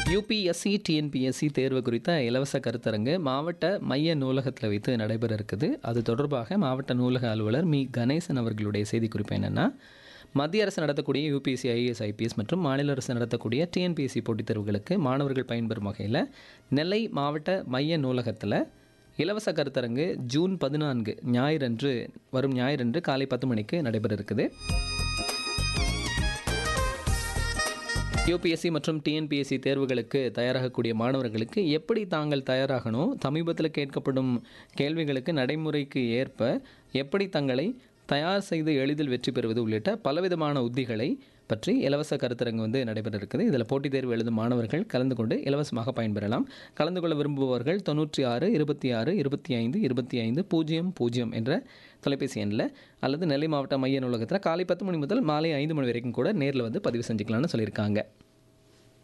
UPSC TNPSC தேர்வு குறித்த இலவச கருத்தரங்கு மாவட்ட மைய நூலகத்தில் வைத்து நடைபெற இருக்குது அது தொடர்பாக மாவட்ட நூலக அலுவலர் மி கணேசன் அவர்களுடைய செய்திக்குறிப்பு என்னென்னா மத்திய அரசு நடத்தக்கூடிய யூபிஎஸ்சி ஐஏஎஸ் ஐபிஎஸ் மற்றும் மாநில அரசு நடத்தக்கூடிய டிஎன்பிஎஸ்சி போட்டித் தேர்வுகளுக்கு மாணவர்கள் பயன்பெறும் வகையில் நெல்லை மாவட்ட மைய நூலகத்தில் இலவச கருத்தரங்கு ஜூன் பதினான்கு ஞாயிறன்று வரும் ஞாயிறன்று காலை பத்து மணிக்கு நடைபெற இருக்குது யூபிஎஸ்சி மற்றும் டிஎன்பிஎஸ்சி தேர்வுகளுக்கு தயாராகக்கூடிய மாணவர்களுக்கு எப்படி தாங்கள் தயாராகணும் சமீபத்தில் கேட்கப்படும் கேள்விகளுக்கு நடைமுறைக்கு ஏற்ப எப்படி தங்களை தயார் செய்து எளிதில் வெற்றி பெறுவது உள்ளிட்ட பலவிதமான உத்திகளை பற்றி இலவச கருத்தரங்கு வந்து நடைபெற இருக்குது இதில் போட்டித் தேர்வு எழுதும் மாணவர்கள் கலந்து கொண்டு இலவசமாக பயன்பெறலாம் கலந்து கொள்ள விரும்புபவர்கள் தொண்ணூற்றி ஆறு இருபத்தி ஆறு இருபத்தி ஐந்து இருபத்தி ஐந்து பூஜ்ஜியம் பூஜ்ஜியம் என்ற தொலைபேசி எண்ணில் அல்லது நெல்லை மாவட்ட மைய நூலகத்தில் காலை பத்து மணி முதல் மாலை ஐந்து மணி வரைக்கும் கூட நேரில் வந்து பதிவு செஞ்சுக்கலாம்னு சொல்லியிருக்காங்க